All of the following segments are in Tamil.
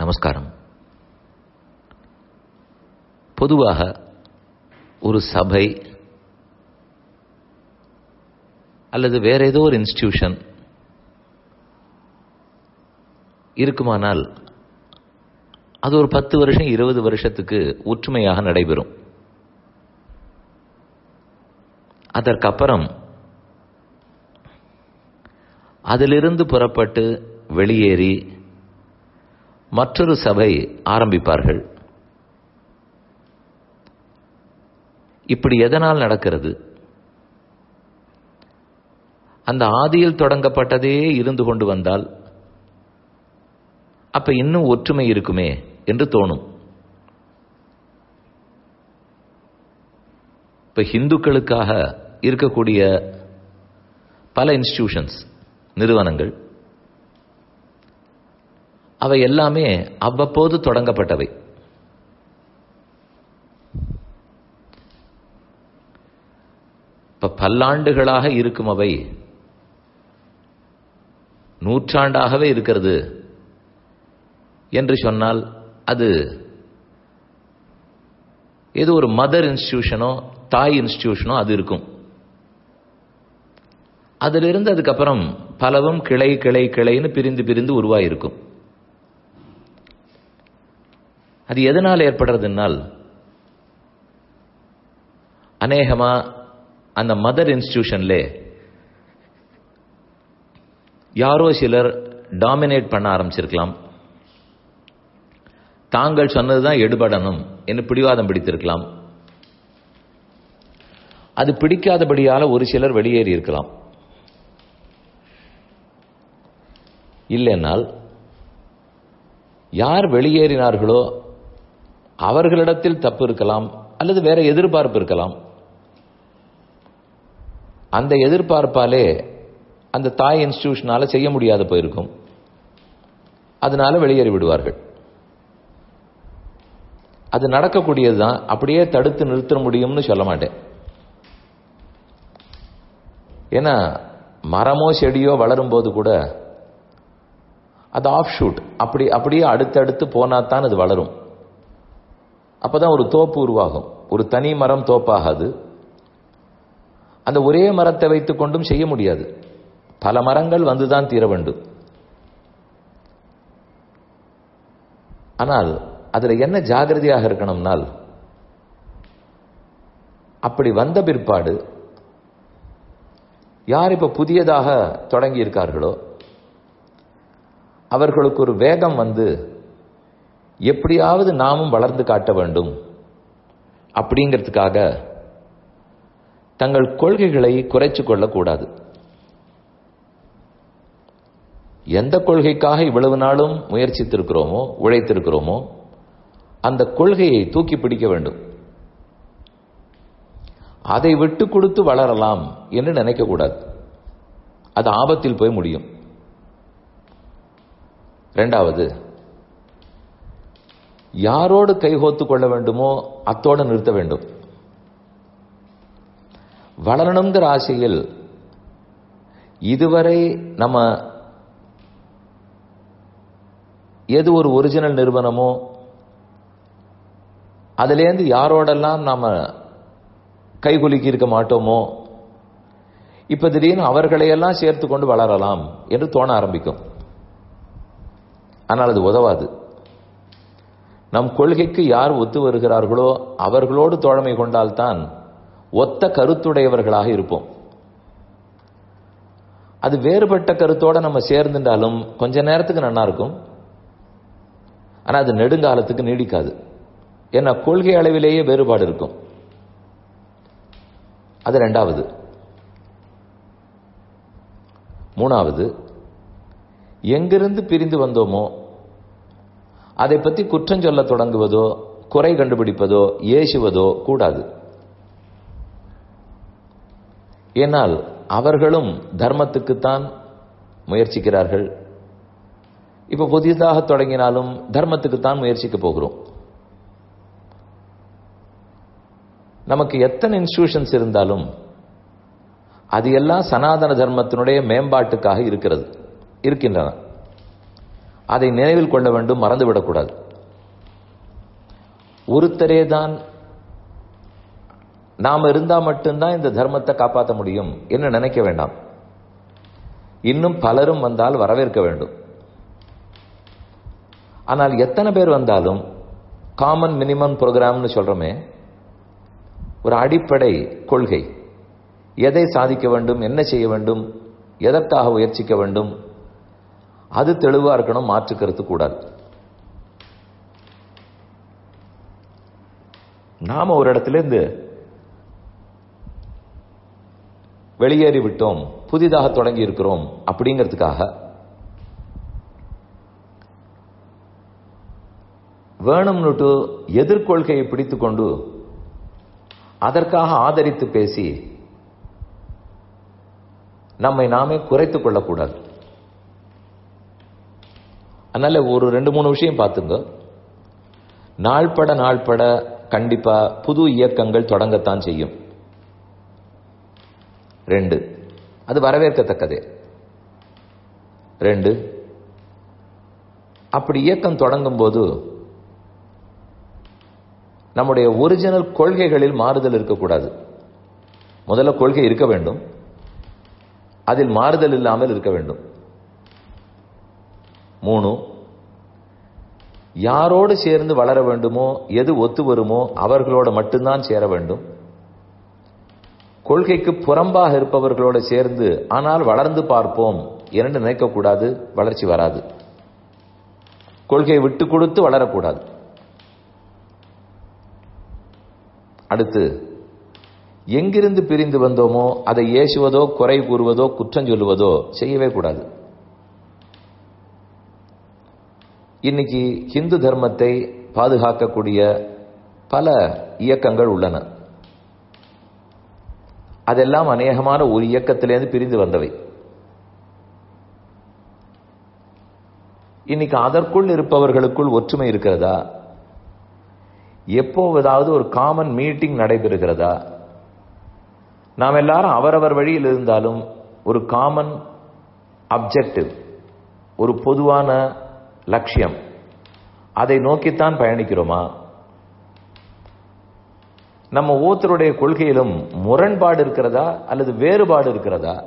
நமஸ்காரம் பொதுவாக ஒரு சபை அல்லது வேற ஏதோ ஒரு இன்ஸ்டிடியூஷன் இருக்குமானால் அது ஒரு பத்து வருஷம் இருபது வருஷத்துக்கு ஒற்றுமையாக நடைபெறும் அதற்கப்புறம் அதிலிருந்து புறப்பட்டு வெளியேறி மற்றொரு சபை ஆரம்பிப்பார்கள் இப்படி எதனால் நடக்கிறது அந்த ஆதியில் தொடங்கப்பட்டதே இருந்து கொண்டு வந்தால் அப்ப இன்னும் ஒற்றுமை இருக்குமே என்று தோணும் இப்ப ஹிந்துக்களுக்காக இருக்கக்கூடிய பல இன்ஸ்டிடியூஷன்ஸ் நிறுவனங்கள் அவை எல்லாமே அவ்வப்போது தொடங்கப்பட்டவை இப்ப பல்லாண்டுகளாக இருக்கும் அவை நூற்றாண்டாகவே இருக்கிறது என்று சொன்னால் அது ஏதோ ஒரு மதர் இன்ஸ்டிடியூஷனோ தாய் இன்ஸ்டிடியூஷனோ அது இருக்கும் அதிலிருந்து அதுக்கப்புறம் பலவும் கிளை கிளை கிளைன்னு பிரிந்து பிரிந்து உருவாயிருக்கும் அது எதனால் ஏற்படுறதுனால் அநேகமா அந்த மதர் இன்ஸ்டிடியூஷன்ல யாரோ சிலர் டாமினேட் பண்ண ஆரம்பிச்சிருக்கலாம் தாங்கள் சொன்னதுதான் எடுபடணும் என்று பிடிவாதம் பிடித்திருக்கலாம் அது பிடிக்காதபடியால ஒரு சிலர் வெளியேறி இருக்கலாம் இல்லைனால் யார் வெளியேறினார்களோ அவர்களிடத்தில் தப்பு இருக்கலாம் அல்லது வேற எதிர்பார்ப்பு இருக்கலாம் அந்த எதிர்பார்ப்பாலே அந்த தாய் இன்ஸ்டிடியூஷனால செய்ய முடியாத போயிருக்கும் அதனால வெளியேறி விடுவார்கள் அது நடக்கக்கூடியது தான் அப்படியே தடுத்து நிறுத்த முடியும்னு சொல்ல மாட்டேன் ஏன்னா மரமோ செடியோ வளரும் போது கூட அது ஆஃப் ஷூட் அப்படி அப்படியே அடுத்தடுத்து போனா தான் அது வளரும் அப்பதான் ஒரு தோப்பு உருவாகும் ஒரு தனி மரம் தோப்பாகாது அந்த ஒரே மரத்தை வைத்துக் கொண்டும் செய்ய முடியாது பல மரங்கள் வந்துதான் தீர வேண்டும் ஆனால் அதுல என்ன ஜாகிரதையாக இருக்கணும்னால் அப்படி வந்த பிற்பாடு யார் இப்ப புதியதாக தொடங்கி இருக்கார்களோ அவர்களுக்கு ஒரு வேகம் வந்து எப்படியாவது நாமும் வளர்ந்து காட்ட வேண்டும் அப்படிங்கிறதுக்காக தங்கள் கொள்கைகளை குறைச்சு கொள்ளக்கூடாது எந்த கொள்கைக்காக இவ்வளவு நாளும் முயற்சித்திருக்கிறோமோ உழைத்திருக்கிறோமோ அந்த கொள்கையை தூக்கி பிடிக்க வேண்டும் அதை விட்டு கொடுத்து வளரலாம் என்று நினைக்கக்கூடாது அது ஆபத்தில் போய் முடியும் ரெண்டாவது யாரோடு கைகோத்து கொள்ள வேண்டுமோ அத்தோடு நிறுத்த வேண்டும் வளரணுங்கிற ஆசையில் இதுவரை நம்ம எது ஒரு ஒரிஜினல் நிறுவனமோ அதுலேருந்து யாரோடெல்லாம் நாம கைகுலுக்கி இருக்க மாட்டோமோ இப்ப திடீர்னு அவர்களையெல்லாம் சேர்த்து கொண்டு வளரலாம் என்று தோண ஆரம்பிக்கும் ஆனால் அது உதவாது நம் கொள்கைக்கு யார் ஒத்து வருகிறார்களோ அவர்களோடு தோழமை கொண்டால்தான் ஒத்த கருத்துடையவர்களாக இருப்போம் அது வேறுபட்ட கருத்தோட நம்ம சேர்ந்துட்டாலும் கொஞ்ச நேரத்துக்கு நல்லா இருக்கும் ஆனா அது நெடுங்காலத்துக்கு நீடிக்காது ஏன்னா கொள்கை அளவிலேயே வேறுபாடு இருக்கும் அது ரெண்டாவது மூணாவது எங்கிருந்து பிரிந்து வந்தோமோ அதை பற்றி குற்றம் சொல்ல தொடங்குவதோ குறை கண்டுபிடிப்பதோ ஏசுவதோ கூடாது ஏனால் அவர்களும் தர்மத்துக்குத்தான் முயற்சிக்கிறார்கள் இப்ப புதிதாக தொடங்கினாலும் தர்மத்துக்குத்தான் முயற்சிக்க போகிறோம் நமக்கு எத்தனை இன்ஸ்டிடியூஷன்ஸ் இருந்தாலும் அது எல்லாம் சனாதன தர்மத்தினுடைய மேம்பாட்டுக்காக இருக்கிறது இருக்கின்றன அதை நினைவில் கொள்ள வேண்டும் மறந்துவிடக்கூடாது ஒருத்தரே தான் நாம் இருந்தா மட்டும்தான் இந்த தர்மத்தை காப்பாற்ற முடியும் என்று நினைக்க வேண்டாம் இன்னும் பலரும் வந்தால் வரவேற்க வேண்டும் ஆனால் எத்தனை பேர் வந்தாலும் காமன் மினிமம் ப்ரோக்ராம்னு சொல்றோமே ஒரு அடிப்படை கொள்கை எதை சாதிக்க வேண்டும் என்ன செய்ய வேண்டும் எதற்காக முயற்சிக்க வேண்டும் அது தெளிவா இருக்கணும் மாற்றுக்கிறது கூடாது நாம ஒரு இடத்துல இருந்து வெளியேறி விட்டோம் புதிதாக தொடங்கி இருக்கிறோம் அப்படிங்கிறதுக்காக வேணும்னுட்டு எதிர்கொள்கையை பிடித்து கொண்டு அதற்காக ஆதரித்து பேசி நம்மை நாமே குறைத்துக் கொள்ளக்கூடாது அதனால ஒரு ரெண்டு மூணு விஷயம் பார்த்துங்க நாள்பட நாள்பட கண்டிப்பா புது இயக்கங்கள் தொடங்கத்தான் செய்யும் ரெண்டு அது வரவேற்கத்தக்கதே ரெண்டு அப்படி இயக்கம் தொடங்கும் போது நம்முடைய ஒரிஜினல் கொள்கைகளில் மாறுதல் இருக்கக்கூடாது முதல்ல கொள்கை இருக்க வேண்டும் அதில் மாறுதல் இல்லாமல் இருக்க வேண்டும் மூணு யாரோடு சேர்ந்து வளர வேண்டுமோ எது ஒத்து வருமோ அவர்களோட மட்டும்தான் சேர வேண்டும் கொள்கைக்கு புறம்பாக இருப்பவர்களோடு சேர்ந்து ஆனால் வளர்ந்து பார்ப்போம் என்று நினைக்கக்கூடாது வளர்ச்சி வராது கொள்கையை விட்டு கொடுத்து வளரக்கூடாது அடுத்து எங்கிருந்து பிரிந்து வந்தோமோ அதை ஏசுவதோ குறை கூறுவதோ குற்றம் சொல்லுவதோ செய்யவே கூடாது இன்னைக்கு ஹிந்து தர்மத்தை பாதுகாக்கக்கூடிய பல இயக்கங்கள் உள்ளன அதெல்லாம் அநேகமான ஒரு இயக்கத்திலேருந்து பிரிந்து வந்தவை இன்னைக்கு அதற்குள் இருப்பவர்களுக்குள் ஒற்றுமை இருக்கிறதா எப்போவதாவது ஒரு காமன் மீட்டிங் நடைபெறுகிறதா நாம் எல்லாரும் அவரவர் வழியில் இருந்தாலும் ஒரு காமன் அப்ஜெக்டிவ் ஒரு பொதுவான லட்சியம் அதை நோக்கித்தான் பயணிக்கிறோமா நம்ம ஒவ்வொருத்தருடைய கொள்கையிலும் முரண்பாடு இருக்கிறதா அல்லது வேறுபாடு இருக்கிறதா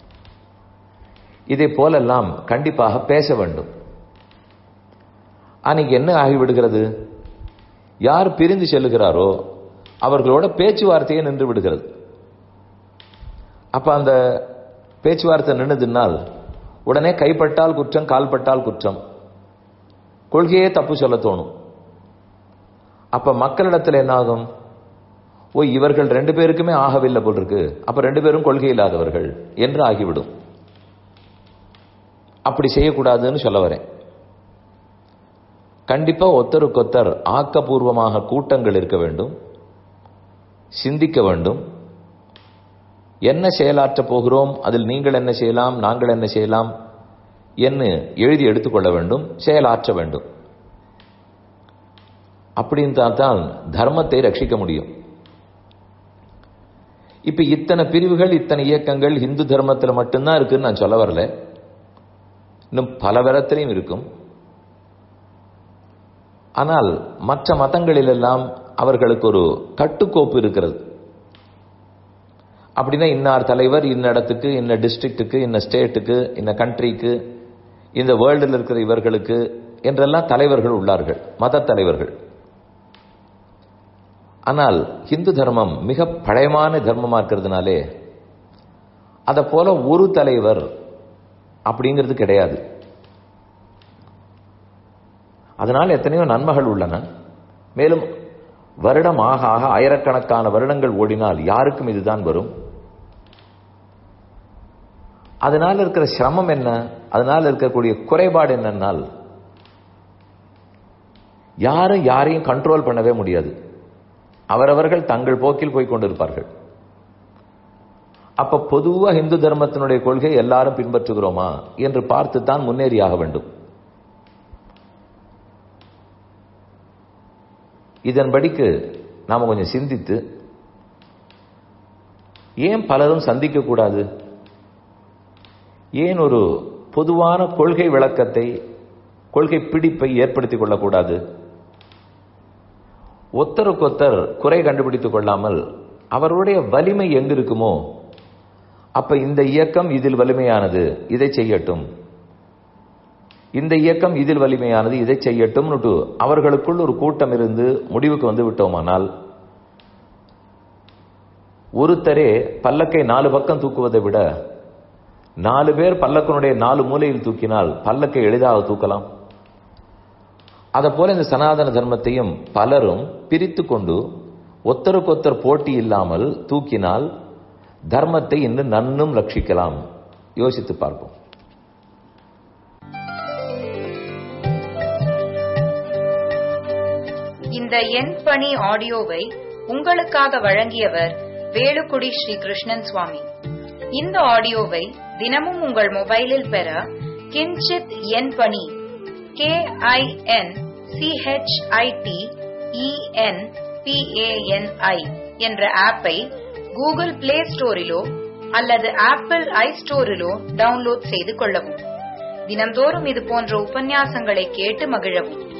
இதை போலெல்லாம் கண்டிப்பாக பேச வேண்டும் அன்னைக்கு என்ன ஆகிவிடுகிறது யார் பிரிந்து செல்லுகிறாரோ அவர்களோட பேச்சுவார்த்தையே நின்று விடுகிறது அப்ப அந்த பேச்சுவார்த்தை நின்றுதுனால் உடனே கைப்பட்டால் குற்றம் கால்பட்டால் குற்றம் கொள்கையே தப்பு சொல்ல தோணும் அப்ப மக்களிடத்தில் என்ன ஆகும் ஓ இவர்கள் ரெண்டு பேருக்குமே ஆகவில்லை போல் இருக்கு அப்ப ரெண்டு பேரும் கொள்கை இல்லாதவர்கள் என்று ஆகிவிடும் அப்படி செய்யக்கூடாதுன்னு சொல்ல வரேன் கண்டிப்பா ஒத்தருக்கொத்தர் ஆக்கப்பூர்வமாக கூட்டங்கள் இருக்க வேண்டும் சிந்திக்க வேண்டும் என்ன செயலாற்ற போகிறோம் அதில் நீங்கள் என்ன செய்யலாம் நாங்கள் என்ன செய்யலாம் என்று எழுதி எடுத்துக்கொள்ள வேண்டும் செயலாற்ற வேண்டும் அப்படின்னு தான் தர்மத்தை ரட்சிக்க முடியும் இப்ப இத்தனை பிரிவுகள் இத்தனை இயக்கங்கள் இந்து தர்மத்தில் மட்டும்தான் இருக்குன்னு நான் சொல்ல வரல இன்னும் பல விதத்திலையும் இருக்கும் ஆனால் மற்ற மதங்களிலெல்லாம் அவர்களுக்கு ஒரு கட்டுக்கோப்பு இருக்கிறது அப்படின்னா இன்னார் தலைவர் இன்ன இடத்துக்கு இன்ன டிஸ்ட்ரிக்ட்டுக்கு இன்ன ஸ்டேட்டுக்கு இன்ன கண்ட்ரிக்கு இந்த வேர்ல்டில் இருக்கிற இவர்களுக்கு என்றெல்லாம் தலைவர்கள் உள்ளார்கள் மத தலைவர்கள் ஆனால் ஹிந்து தர்மம் மிக பழையமான தர்மமா இருக்கிறதுனாலே அதை போல ஒரு தலைவர் அப்படிங்கிறது கிடையாது அதனால் எத்தனையோ நன்மைகள் உள்ளன மேலும் வருடம் ஆக ஆக ஆயிரக்கணக்கான வருடங்கள் ஓடினால் யாருக்கும் இதுதான் வரும் அதனால் இருக்கிற சிரமம் என்ன அதனால் இருக்கக்கூடிய குறைபாடு என்னன்னால் யாரும் யாரையும் கண்ட்ரோல் பண்ணவே முடியாது அவரவர்கள் தங்கள் போக்கில் போய் கொண்டிருப்பார்கள் அப்ப பொதுவா இந்து தர்மத்தினுடைய கொள்கை எல்லாரும் பின்பற்றுகிறோமா என்று பார்த்து தான் முன்னேறியாக வேண்டும் இதன்படிக்கு நாம கொஞ்சம் சிந்தித்து ஏன் பலரும் சந்திக்க கூடாது ஏன் ஒரு பொதுவான கொள்கை விளக்கத்தை கொள்கை பிடிப்பை ஏற்படுத்திக் கொள்ளக்கூடாது ஒத்தருக்கொத்தர் குறை கண்டுபிடித்துக் கொள்ளாமல் அவருடைய வலிமை எங்க இருக்குமோ அப்ப இந்த இயக்கம் இதில் வலிமையானது இதை செய்யட்டும் இந்த இயக்கம் இதில் வலிமையானது இதை செய்யட்டும் அவர்களுக்குள் ஒரு கூட்டம் இருந்து முடிவுக்கு வந்து விட்டோமானால் ஒருத்தரே பல்லக்கை நாலு பக்கம் தூக்குவதை விட நாலு பேர் பல்லக்கனுடைய நாலு மூலையில் தூக்கினால் பல்லக்கை எளிதாக தூக்கலாம் அதை போல இந்த சனாதன தர்மத்தையும் பலரும் பிரித்து கொண்டு ஒத்தருக்கொத்தர் போட்டி இல்லாமல் தூக்கினால் தர்மத்தை இன்னும் நன்னும் ரட்சிக்கலாம் யோசித்து பார்ப்போம் இந்த எண் பணி ஆடியோவை உங்களுக்காக வழங்கியவர் வேலுக்குடி ஸ்ரீ கிருஷ்ணன் சுவாமி இந்த ஆடியோவை தினமும் உங்கள் மொபைலில் பெற கிஞ்சித் எண் பணி கே ஐ என் சிஹெச்ஐடி இஎன் பிஏஎன்ஐ என்ற ஆப்பை கூகுள் பிளே ஸ்டோரிலோ அல்லது ஆப்பிள் ஐ ஸ்டோரிலோ டவுன்லோட் செய்து கொள்ளவும் தினந்தோறும் இது போன்ற உபன்யாசங்களை கேட்டு மகிழவும்